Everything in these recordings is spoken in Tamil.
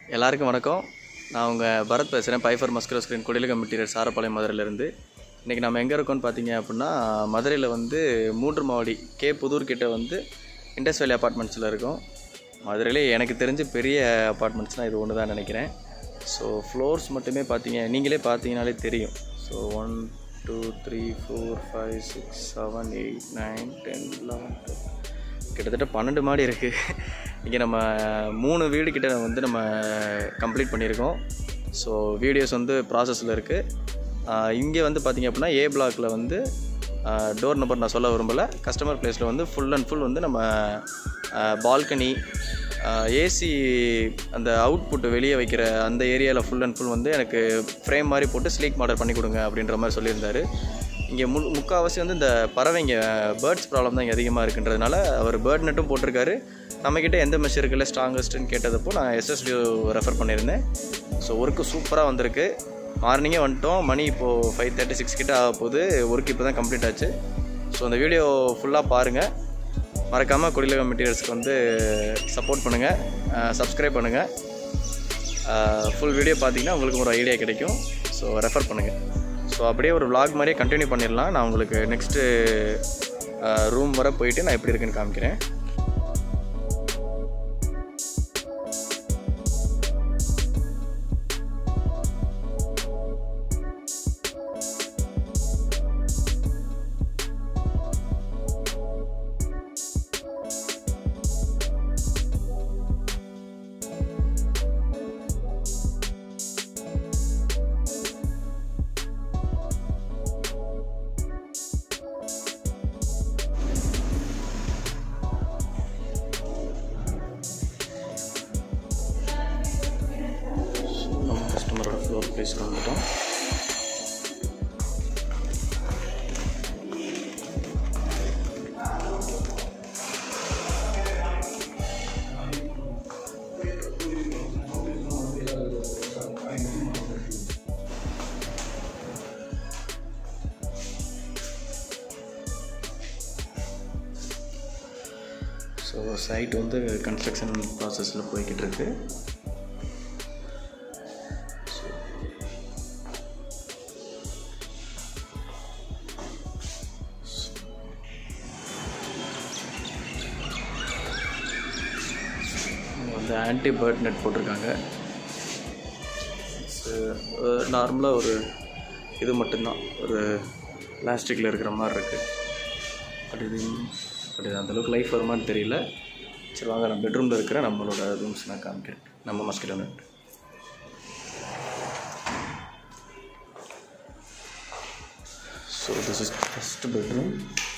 எல்லாருக்கும் வணக்கம் நான் உங்கள் பரத் பேசுகிறேன் பைஃபர் மஸ்குலர் ஸ்க்ரீன் குடிலுக மெட்டீரியல் சாரப்பாளையம் மதுரையிலேருந்து இன்றைக்கி நம்ம எங்கே இருக்கோம்னு பார்த்தீங்க அப்படின்னா மதுரையில் வந்து மூன்று மாவடி கே புதூர் கிட்ட வந்து இண்டஸ் வேலி அப்பார்ட்மெண்ட்ஸில் இருக்கோம் மதுரையிலே எனக்கு தெரிஞ்சு பெரிய அப்பார்ட்மெண்ட்ஸ்னால் இது ஒன்று தான் நினைக்கிறேன் ஸோ ஃப்ளோர்ஸ் மட்டுமே பார்த்தீங்க நீங்களே பார்த்தீங்கனாலே தெரியும் so one two three four five six seven eight nine ten eleven கிட்டத்தட்ட பன்னெண்டு மாடி இருக்குது இங்கே நம்ம மூணு வீடு கிட்ட வந்து நம்ம கம்ப்ளீட் பண்ணியிருக்கோம் ஸோ வீடியோஸ் வந்து ப்ராசஸில் இருக்குது இங்கே வந்து பார்த்திங்க அப்படின்னா ஏ பிளாக்ல வந்து டோர் நம்பர் நான் சொல்ல விரும்பலை கஸ்டமர் பிளேஸில் வந்து ஃபுல் அண்ட் ஃபுல் வந்து நம்ம பால்கனி ஏசி அந்த அவுட்புட் வெளியே வைக்கிற அந்த ஏரியாவில் ஃபுல் அண்ட் ஃபுல் வந்து எனக்கு ஃப்ரேம் மாதிரி போட்டு ஸ்லீக் மாடல் பண்ணி கொடுங்க அப்படின்ற மாதிரி சொல்லியிருந்தாரு இங்கே மு முக்கால்வாசி வந்து இந்த பறவைங்க பேர்ட்ஸ் ப்ராப்ளம் தான் இங்கே அதிகமாக இருக்குன்றதுனால அவர் பேர்ட் நெட்டும் போட்டிருக்காரு நம்மக்கிட்ட எந்த மெஷ் இருக்குல்ல ஸ்ட்ராங்கஸ்ட்டுன்னு கேட்டதப்போ நான் எஸ்எஸ்டியூ ரெஃபர் பண்ணியிருந்தேன் ஸோ ஒர்க்கு சூப்பராக வந்திருக்கு மார்னிங்கே வந்துட்டோம் மணி இப்போது ஃபைவ் தேர்ட்டி சிக்ஸ் கிட்ட ஆக போகுது ஒர்க் இப்போ தான் கம்ப்ளீட் ஆச்சு ஸோ அந்த வீடியோ ஃபுல்லாக பாருங்கள் மறக்காமல் குடிலக மெட்டீரியல்ஸ்க்கு வந்து சப்போர்ட் பண்ணுங்கள் சப்ஸ்கிரைப் பண்ணுங்கள் ஃபுல் வீடியோ பார்த்தீங்கன்னா உங்களுக்கு ஒரு ஐடியா கிடைக்கும் ஸோ ரெஃபர் பண்ணுங்கள் ஸோ அப்படியே ஒரு vlog மாதிரியே கண்டினியூ பண்ணிடலாம் நான் உங்களுக்கு நெக்ஸ்ட்டு ரூம் வர போயிட்டு நான் எப்படி இருக்குன்னு காமிக்கிறேன் நம்ம கஸ்டமரோட ஃப்ளோர் ப்ளேஸில் வந்துட்டோம் ஸோ சைட் வந்து கன்ஸ்ட்ரக்ஷன் ப்ராசஸில் போய்கிட்டு இருக்கு இங்க வந்து ஆன்டி பேர்ட் நெட் போட்டிருக்காங்க நார்மலாக ஒரு இது மட்டும்தான் ஒரு பிளாஸ்டிக்கில் இருக்கிற மாதிரி இருக்குது பட் இது பட் இது அந்தளவுக்கு லைஃப் வருமான்னு தெரியல சரி வாங்க நான் பெட்ரூமில் இருக்கிற நம்மளோட ரூம்ஸ் நான் காமிக்கிறேன் நம்ம mosquito net so this is first bedroom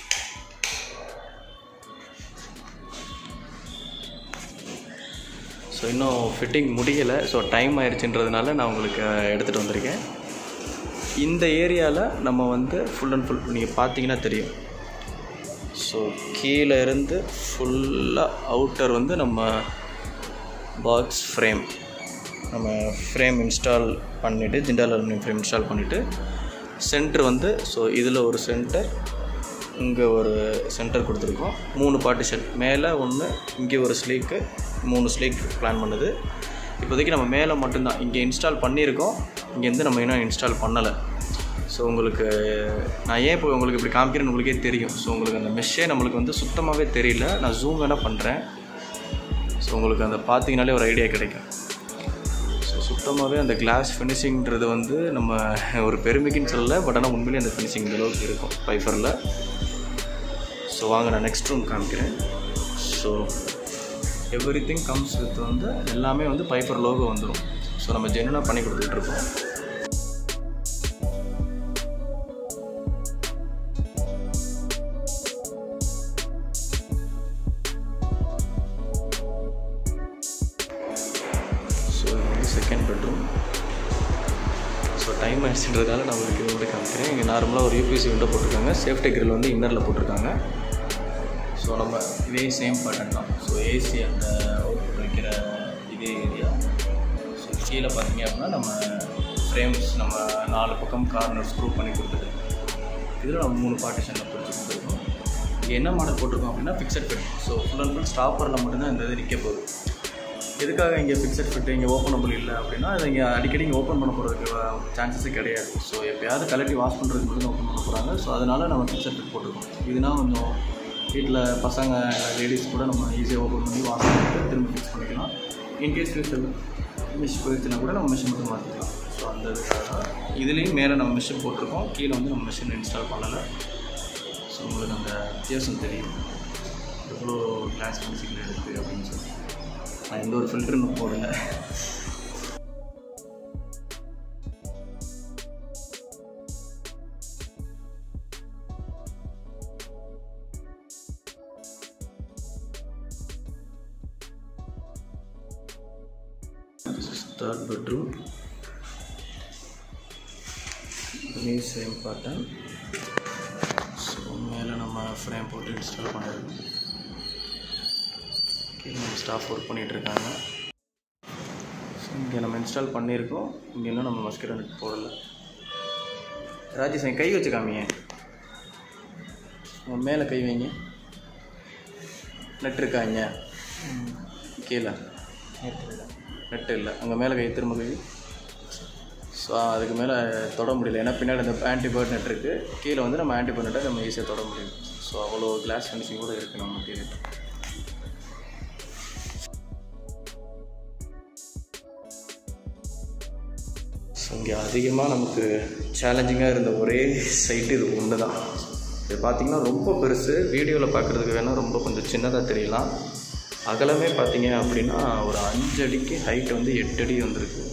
so இன்னும் ஃபிட்டிங் முடியலை ஸோ டைம் ஆயிடுச்சுன்றதுனால நான் உங்களுக்கு எடுத்துகிட்டு வந்திருக்கேன் இந்த ஏரியாவில் நம்ம வந்து ஃபுல் அண்ட் ஃபுல் நீங்கள் பார்த்தீங்கன்னா தெரியும் ஸோ கீழே இருந்து ஃபுல்லாக அவுட்டர் வந்து நம்ம பாக்ஸ் ஃப்ரேம் நம்ம ஃப்ரேம் இன்ஸ்டால் பண்ணிவிட்டு ஜிண்டால் அலுமினியம் ஃப்ரேம் இன்ஸ்டால் பண்ணிவிட்டு சென்டர் வந்து ஸோ இதில் ஒரு சென்டர் இங்கே ஒரு சென்டர் கொடுத்துருக்கோம் மூணு பார்ட்டிஷன் மேலே ஒன்று இங்கே ஒரு ஸ்லீக்கு மூணு ஸ்லீக் பிளான் பண்ணுது இப்போதைக்கு நம்ம மேலே மட்டும்தான் இங்கே இன்ஸ்டால் பண்ணியிருக்கோம் இங்கேருந்து நம்ம இன்னும் இன்ஸ்டால் பண்ணலை ஸோ உங்களுக்கு நான் ஏன் இப்போ உங்களுக்கு இப்படி காமிக்கிறேன்னு உங்களுக்கே தெரியும் ஸோ உங்களுக்கு அந்த மெஷ்ஷே நம்மளுக்கு வந்து சுத்தமாகவே தெரியல நான் ஜூம் வேணால் பண்ணுறேன் ஸோ உங்களுக்கு அந்த பார்த்தீங்கனாலே ஒரு ஐடியா கிடைக்கும் ஸோ சுத்தமாகவே அந்த கிளாஸ் ஃபினிஷிங்கிறது வந்து நம்ம ஒரு பெருமைக்குன்னு சொல்லலை பட் ஆனால் உண்மையிலேயே அந்த ஃபினிஷிங் இந்த அளவுக்கு இருக்கும் பைஃபரில் ஸோ வாங்க நான் நெக்ஸ்ட் ரூம் காமிக்கிறேன் so everything comes with வந்து எல்லாமே வந்து பைஃபர் லோகோ வந்துடும் ஸோ நம்ம ஜென்யூனாக பண்ணி கொடுத்துட்ருக்கோம் ஸோ இது வந்து செகண்ட் பெட்ரூம் ஸோ டைம் ஆயிடுச்சுன்றதால நான் உங்களுக்கு இது வந்து காமிக்கிறேன் இங்கே நார்மலாக ஒரு யூபிசி விண்டோ போட்டிருக்காங்க சேஃப்டி கிரில் வந்து இன்னரில் போட்டிருக்காங்க ஸோ நம்ம இதே சேம் பேட்டர்ன் தான் ஸோ ஏசி அந்த அவுட்புட் வைக்கிற இதே ஏரியா ஸோ கீழே பார்த்தீங்க அப்படின்னா நம்ம ஃப்ரேம்ஸ் நம்ம நாலு பக்கம் கார்னர் ஸ்க்ரூ பண்ணி கொடுத்துட்டு இதில் நம்ம மூணு பார்ட்டிஷனில் பிடிச்சி கொடுத்துருக்கோம் இங்கே என்ன மாடல் போட்டிருக்கோம் அப்படின்னா fixed bed so full and full ஸ்டாப்பரில் மட்டும்தான் இந்த இது நிற்க போகுது எதுக்காக இங்கே ஃபிக்ஸட் ஃபிட்டு இங்கே ஓப்பனபிள் இல்லை அப்படின்னா அதை இங்கே அடிக்கடி இங்கே ஓப்பன் பண்ண போகிறதுக்கு சான்சஸே கிடையாது ஸோ எப்பயாவது கலட்டி வாஷ் பண்ணுறதுக்கு மட்டும் ஓப்பன் பண்ண போகிறாங்க ஸோ அதனால் நம்ம ஃபிக்ஸட் ஃபிட் போட்டிருக்கோம் இதுனா கொஞ்சம் வீட்டில் பசங்க லேடிஸ் கூட நம்ம ஈஸியாக ஓப்பன் பண்ணி வாஷ் பண்ணிட்டு திரும்ப ஃபிக்ஸ் பண்ணிக்கலாம் இன்கேஸ் ஃபியூச்சர் மிஷ் போயிடுச்சுன்னா கூட நம்ம மிஷின் மட்டும் மாற்றிக்கலாம் ஸோ அந்த இதுக்காக இதுலேயும் மேலே நம்ம மிஷின் போட்டிருக்கோம் கீழே வந்து நம்ம மிஷின் இன்ஸ்டால் பண்ணலை ஸோ உங்களுக்கு அந்த வித்தியாசம் தெரியும் எவ்வளோ கிளாஸ் மியூசிக்கில் இருக்குது அப்படின்னு சொல்லி நான் எந்த ஒரு ஃபில்டரும் போடல தேர்ட் பெட்ரூம் இதுலேயும் சேம் பேட்டர்ன் ஸோ மேலே நம்ம ஃப்ரேம் போட்டு இன்ஸ்டால் பண்ணியிருக்கோம் கீழே நம்ம ஸ்டாஃப் ஒர்க் பண்ணிகிட்ருக்காங்க ஸோ இங்கே நம்ம இன்ஸ்டால் பண்ணியிருக்கோம் இங்கே இன்னும் நம்ம மஸ்கிரோ நெட் போடலை ராஜேஷ் என் கை வச்சு காமிங்க உங்கள் மேலே கை வைங்க நெட் இருக்காங்க கீழே நெட்டு இல்லை அங்கே மேலே கை திரும்ப கை ஸோ அதுக்கு மேலே தொட முடியல ஏன்னா பின்னாடி அந்த ஆன்டிபயோட் நெட் இருக்குது கீழே வந்து நம்ம ஆன்டிபயோட் நெட்டை நம்ம ஈஸியாக தொட முடியும் ஸோ அவ்வளோ கிளாஸ் ஃபினிஷிங் கூட இருக்குது நம்ம மெட்டீரியல் ஸோ இங்கே அதிகமாக நமக்கு சேலஞ்சிங்காக இருந்த ஒரே சைட்டு இது ஒன்று தான் இது பார்த்திங்கன்னா ரொம்ப பெருசு வீடியோவில் பார்க்குறதுக்கு வேணால் ரொம்ப கொஞ்சம் சின்னதாக தெரியலாம் அகலமே பார்த்தீங்க அப்படின்னா ஒரு அஞ்சு அடிக்கு ஹைட் வந்து எட்டு அடி வந்திருக்கு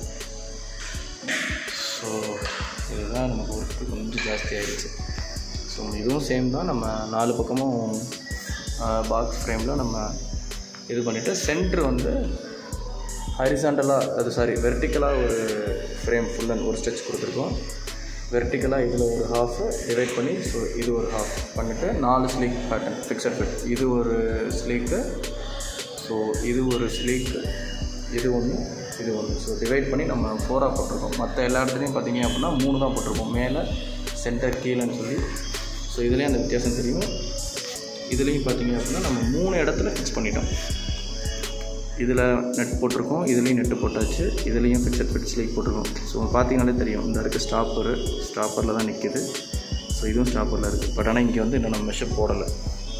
ஸோ இதுதான் நமக்கு ஒர்க்கு கொஞ்சம் ஜாஸ்தி ஆயிடுச்சு ஸோ இதுவும் சேம் தான் நம்ம நாலு பக்கமும் பாக்ஸ் ஃப்ரேமில் நம்ம இது பண்ணிவிட்டு சென்ட்ரு வந்து ஹரிசாண்டலாக அது சாரி வெர்டிக்கலாக ஒரு ஃப்ரேம் ஃபுல் அண்ட் ஒரு ஸ்டெச் கொடுத்துருக்கோம் வெர்டிக்கலாக இதில் ஒரு ஹாஃபு டிவைட் பண்ணி ஸோ இது ஒரு ஹாஃப் பண்ணிவிட்டு நாலு ஸ்லீக் பேட்டர்ன் ஃபிக்ஸட் ஃபிட் இது ஒரு ஸ்லீக்கு ஸோ இது ஒரு ஸ்லீக்கு இது ஒன்று இது ஒன்று ஸோ டிவைட் பண்ணி நம்ம ஃபோராக போட்டிருக்கோம் மற்ற எல்லா இடத்துலையும் பார்த்தீங்க அப்படின்னா மூணு தான் போட்டிருக்கோம் மேலே சென்டர் கீழேன்னு சொல்லி ஸோ இதுலேயும் அந்த வித்தியாசம் தெரியும் இதுலேயும் பார்த்தீங்க அப்படின்னா நம்ம மூணு இடத்துல ஃபிக்ஸ் பண்ணிட்டோம் இதில் நெட் போட்டிருக்கோம் இதுலேயும் நெட்டு போட்டாச்சு இதுலேயும் ஃபிக்ஸட் ஃபிட் ஸ்லீக் போட்டிருக்கோம் ஸோ பார்த்தீங்கனாலே தெரியும் இந்த இருக்குது ஸ்டாப்பரு ஸ்டாப்பரில் தான் நிற்கிது ஸோ இதுவும் ஸ்டாப்பரில் இருக்குது பட் ஆனால் இங்கே வந்து இன்னும் நம்ம மெஷர் போடலை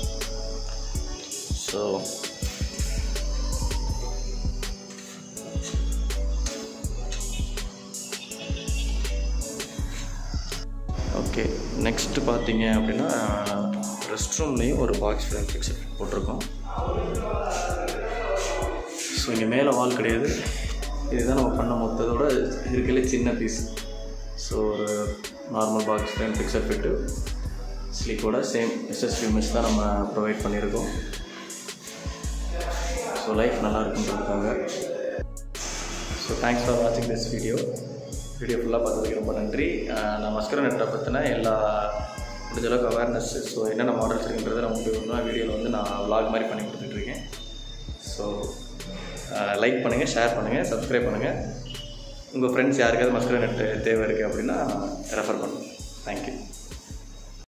ஸோ ஓகே நெக்ஸ்ட்டு பார்த்தீங்க அப்படின்னா ரெஸ்ட் ரூம்லேயும் ஒரு பாக்ஸ் ஃப்ரேம் ஃபிக்ஸட் போட்டிருக்கோம் ஸோ இங்கே மேலே வால் கிடையாது இதுதான் நம்ம பண்ண மொத்தத்தோட இருக்கலே சின்ன பீஸ் ஸோ ஒரு normal box frame fixed fit ஸ்லீக்கோட சேம் எஸ்எஸ்பி மெஷ் தான் நம்ம ப்ரொவைட் பண்ணியிருக்கோம் ஸோ லைஃப் நல்லா இருக்குன்றதுக்காக ஸோ தேங்க்ஸ் ஃபார் வாட்சிங் திஸ் வீடியோ வீடியோ ஃபுல்லாக பார்த்ததுக்கு ரொம்ப நன்றி அஹ் நான் மஸ்கரோ நெட்டை பற்றின எல்லா முடிஞ்ச அளவுக்கு அவேர்னஸ் ஸோ என்னென்ன மாடல்ஸ் இருக்குன்றதை நான் உங்களுக்கு ஒன்றா வீடியோவில் வந்து நான் vlog மாதிரி பண்ணி கொடுத்துட்ருக்கேன் ஸோ லைக் பண்ணுங்கள் ஷேர் பண்ணுங்கள் சப்ஸ்கிரைப் பண்ணுங்கள் உங்கள் ஃப்ரெண்ட்ஸ் யாருக்காவது மஸ்கரோ நெட்டு தேவை இருக்குது அப்படின்னா ரெஃபர் பண்ணுங்கள் தேங்க்யூ